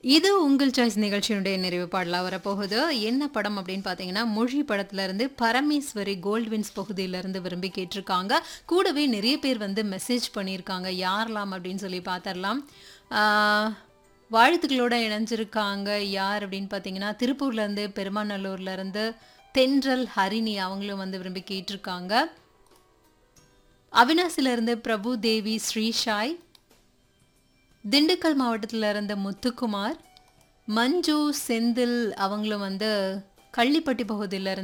இது உங்கள் சாய்ஸ் நிகழ்ச்சியினுடைய நிறைவு பாடலாக வரப்போகுது என்ன படம் அப்படின்னு பார்த்தீங்கன்னா மொழி படத்துல இருந்து பரமேஸ்வரி கோல்ட்வின்ஸ் பகுதியிலேருந்து விரும்பி கேட்டிருக்காங்க கூடவே நிறைய பேர் வந்து மெசேஜ் பண்ணியிருக்காங்க யாரெல்லாம் அப்படின்னு சொல்லி பார்த்துடலாம் ஆஹ், வாழ்த்துக்களோட இணைஞ்சிருக்காங்க யார் அப்படின்னு பார்த்தீங்கன்னா திருப்பூர்லேருந்து பெருமாநல்லூர்லேருந்து தென்றல் ஹரிணி அவங்களும் வந்து விரும்பி கேட்டிருக்காங்க அவினாசிலிருந்து பிரபு தேவி ஸ்ரீஷாய் திண்டுக்கல் மாவட்டத்தில் இருந்த முத்துக்குமார் மஞ்சு செந்தில் அவங்களும் வந்து கள்ளிப்பட்டி பகுதியில இருந்து